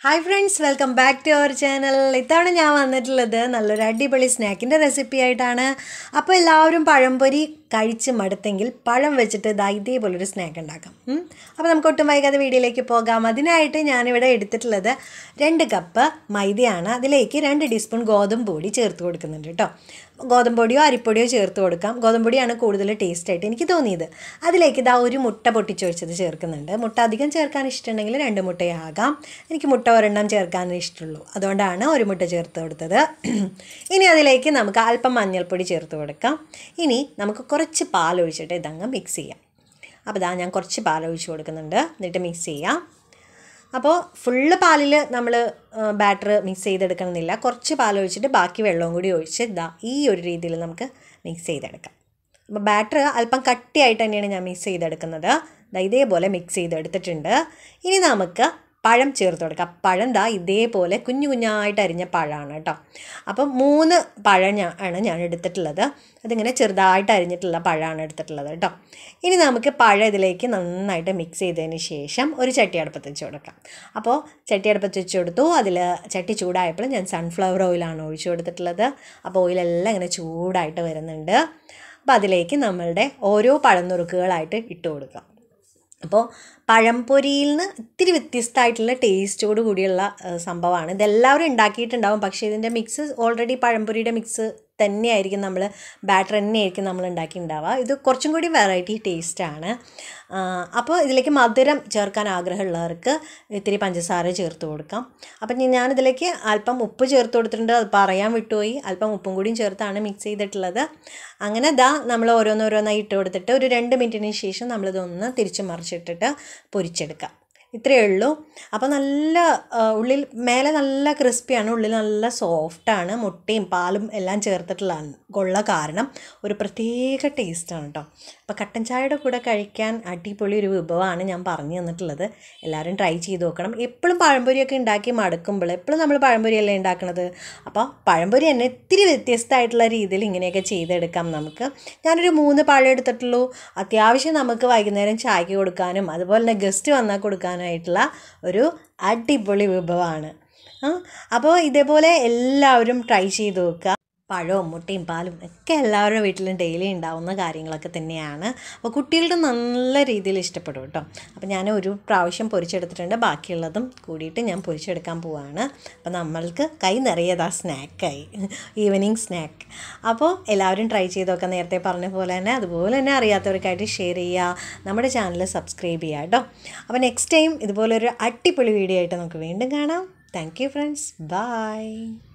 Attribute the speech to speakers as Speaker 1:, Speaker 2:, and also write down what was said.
Speaker 1: Hi friends welcome back to our channel ഇത്തവണ ഞാൻ വന്നിട്ടുള്ളത് നല്ലൊരു അടിപൊളി സ്നാക്കിൻ്റെ റെസിപ്പി ആയിട്ടാണ് അപ്പോൾ എല്ലാവരും പഴംപൊരി കഴിച്ച് മടുത്തെങ്കിൽ പഴം വെച്ചിട്ട് ഇതാ ഇതേപോലൊരു സ്നാക്ക് ഉണ്ടാക്കാം ഉം. അപ്പോൾ നമുക്ക് ഒട്ടും വൈകാതെ വീഡിയോയിലേക്ക് പോകാം അതിനായിട്ട് ഞാനിവിടെ എടുത്തിട്ടുള്ളത് രണ്ട് കപ്പ് മൈദയാണ് അതിലേക്ക് രണ്ട് ടീസ്പൂൺ ഗോതമ്പ് പൊടി ചേർത്ത് കൊടുക്കുന്നുണ്ട് കേട്ടോ ഗോതമ്പ് പൊടിയോ അരിപ്പൊടിയോ ചേർത്ത് കൊടുക്കാം ഗോതമ്പ് പൊടിയാണ് കൂടുതൽ ടേസ്റ്റ് ആയിട്ട് എനിക്ക് തോന്നിയത് അതിലേക്ക് ഇതാ ഒരു മുട്ട പൊട്ടിച്ചൊഴിച്ചത് ചേർക്കുന്നുണ്ട് മുട്ട അധികം ചേർക്കാൻ ഇഷ്ടമുണ്ടെങ്കിൽ രണ്ട് മുട്ടയാകാം എനിക്ക് മുട്ട ഒരെണ്ണം ചേർക്കാൻ ഇഷ്ടമുള്ളൂ അതുകൊണ്ടാണ് ഒരു മുട്ട ചേർത്ത് കൊടുത്തത് ഇനി അതിലേക്ക് നമുക്ക് അല്പം മഞ്ഞൾപ്പൊടി ചേർത്ത് കൊടുക്കാം ഇനി നമുക്ക് കുറച്ച് പാൽ ഒഴിച്ചിട്ട് ഇതങ്ങ് മിക്സ് ചെയ്യാം അപ്പോൾ ഇതാ ഞാൻ കുറച്ച് പാൽ ഒഴിച്ച് കൊടുക്കുന്നുണ്ട് എന്നിട്ട് മിക്സ് ചെയ്യാം അപ്പോൾ ഫുള്ള് പാലിൽ നമ്മൾ ബാറ്റർ മിക്സ് ചെയ്തെടുക്കണമെന്നില്ല കുറച്ച് പാൽ ഒഴിച്ചിട്ട് ബാക്കി വെള്ളവും കൂടി ഒഴിച്ച് ഇതാ ഈ ഒരു രീതിയിൽ നമുക്ക് മിക്സ് ചെയ്തെടുക്കാം അപ്പോൾ ബാറ്റർ അല്പം കട്ടിയായിട്ട് തന്നെയാണ് ഞാൻ മിക്സ് ചെയ്തെടുക്കുന്നത് ദാ ഇതേപോലെ മിക്സ് ചെയ്തെടുത്തിട്ടുണ്ട് ഇനി നമുക്ക് പഴം ചേർത്ത് കൊടുക്കാം പഴം ദാ ഇതേപോലെ കുഞ്ഞു കുഞ്ഞായിട്ട് അരിഞ്ഞ പഴമാണ് കേട്ടോ അപ്പം മൂന്ന് പഴം ഞാൻ ആണ് ഞാൻ എടുത്തിട്ടുള്ളത് അതിങ്ങനെ ചെറുതായിട്ട് അരിഞ്ഞിട്ടുള്ള പഴമാണ് എടുത്തിട്ടുള്ളത് കേട്ടോ ഇനി നമുക്ക് പഴം ഇതിലേക്ക് നന്നായിട്ട് മിക്സ് ചെയ്തതിന് ശേഷം ഒരു ചട്ടി അടുപ്പത്ത് വെച്ച് കൊടുക്കാം അപ്പോൾ ചട്ടി അടുപ്പത്ത് വെച്ച് കൊടുത്തു അതിൽ ചട്ടി ചൂടായപ്പോൾ ഞാൻ സൺഫ്ലവർ ഓയിലാണ് ഒഴിച്ചു കൊടുത്തിട്ടുള്ളത് അപ്പോൾ ഓയിലെല്ലാം ഇങ്ങനെ ചൂടായിട്ട് വരുന്നുണ്ട് അപ്പോൾ അതിലേക്ക് നമ്മളുടെ ഓരോ പഴനുറുക്കുകളായിട്ട് ഇട്ട് കൊടുക്കാം അപ്പോൾ പഴംപൊരിയിൽ നിന്ന് ഇത്തിരി വ്യത്യസ്തമായിട്ടുള്ള ടേസ്റ്റോട് കൂടിയുള്ള ഏഹ്, സംഭവമാണ് ഇതെല്ലാവരും ഉണ്ടാക്കിയിട്ടുണ്ടാവും പക്ഷേ ഇതിൻ്റെ മിക്സ് ഓൾറെഡി പഴംപൊരിയുടെ മിക്സ് തന്നെയായിരിക്കും നമ്മൾ ബാറ്റർ തന്നെയായിരിക്കും നമ്മൾ ഉണ്ടാക്കിയിട്ടുണ്ടാവുക ഇത് കുറച്ചും കൂടി വെറൈറ്റി ടേസ്റ്റാണ് അപ്പോൾ ഇതിലേക്ക് മധുരം ചേർക്കാൻ ആഗ്രഹമുള്ളവർക്ക് ഇത്തിരി പഞ്ചസാര ചേർത്ത് കൊടുക്കാം അപ്പം ഇനി ഞാനിതിലേക്ക് അല്പം ഉപ്പ് ചേർത്ത് കൊടുത്തിട്ടുണ്ട് അത് പറയാൻ വിട്ടുപോയി അല്പം ഉപ്പും കൂടിയും ചേർത്താണ് മിക്സ് ചെയ്തിട്ടുള്ളത് അങ്ങനെ ദാ നമ്മൾ ഓരോന്നോരോന്നായി ഇട്ട് കൊടുത്തിട്ട് ഒരു രണ്ട് മിനിറ്റിന് ശേഷം നമ്മളിതൊന്ന് തിരിച്ച് മറിച്ചിട്ടിട്ട് പൊരിച്ചെടുക്കാം ഇത്രയേ ഉള്ളൂ അപ്പോൾ നല്ല ആ, ഉള്ളിൽ മേലെ നല്ല ക്രിസ്പിയാണ് ഉള്ളിൽ നല്ല സോഫ്റ്റാണ് മുട്ടയും പാലും എല്ലാം ചേർത്തിട്ടുള്ള ഉള്ള കാരണം ഒരു പ്രത്യേക ടേസ്റ്റാണ് കേട്ടോ അപ്പോൾ കട്ടൻ ചായയുടെ കൂടെ കഴിക്കാൻ അടിപൊളി ഒരു വിഭവമാണ് ഞാൻ പറഞ്ഞു തന്നിട്ടുള്ളത് എല്ലാവരും ട്രൈ ചെയ്ത് നോക്കണം എപ്പോഴും പഴംപൊരിയൊക്കെ ഉണ്ടാക്കി മടുക്കുമ്പോൾ എപ്പോഴും നമ്മൾ പഴംപൊരിയല്ലേ ഉണ്ടാക്കുന്നത് അപ്പോൾ പഴംപൊരി തന്നെ ഇത്തിരി വ്യത്യസ്തമായിട്ടുള്ള രീതിയിൽ ഇങ്ങനെയൊക്കെ ചെയ്തെടുക്കാം നമുക്ക് ഞാനൊരു മൂന്ന് പഴം എടുത്തിട്ടുള്ളൂ അത്യാവശ്യം നമുക്ക് വൈകുന്നേരം ചായക്ക് കൊടുക്കാനും അതുപോലെ തന്നെ ഗസ്റ്റ് വന്നാൽ കൊടുക്കാനായിട്ടുള്ള ഒരു അടിപൊളി വിഭവമാണ് ആ, അപ്പോൾ ഇതേപോലെ എല്ലാവരും ട്രൈ ചെയ്ത് നോക്കുക പഴവും മുട്ടയും പാലും ഒക്കെ എല്ലാവരുടെ വീട്ടിലും ഡെയിലി ഉണ്ടാവുന്ന കാര്യങ്ങളൊക്കെ തന്നെയാണ് അപ്പോൾ കുട്ടികളുടെ നല്ല രീതിയിൽ ഇഷ്ടപ്പെടും കേട്ടോ അപ്പോൾ ഞാൻ ഒരു പ്രാവശ്യം പൊരിച്ചെടുത്തിട്ടുണ്ട് ബാക്കിയുള്ളതും കൂടിയിട്ട് ഞാൻ പൊരിച്ചെടുക്കാൻ പോവാണ് അപ്പോൾ നമ്മൾക്ക് കൈ നിറയതാ സ്നാക്കായി ഈവനിങ് സ്നാക്ക് അപ്പോൾ എല്ലാവരും ട്രൈ ചെയ്ത് നോക്കാം നേരത്തെ പറഞ്ഞ പോലെ തന്നെ അതുപോലെ തന്നെ അറിയാത്തവർക്കായിട്ട് ഷെയർ ചെയ്യുക നമ്മുടെ ചാനൽ സബ്സ്ക്രൈബ് ചെയ്യുക കേട്ടോ അപ്പോൾ നെക്സ്റ്റ് ടൈം ഇതുപോലൊരു അടിപൊളി വീഡിയോ ആയിട്ട് നമുക്ക് വീണ്ടും കാണാം താങ്ക് യു ഫ്രണ്ട്സ് ബൈ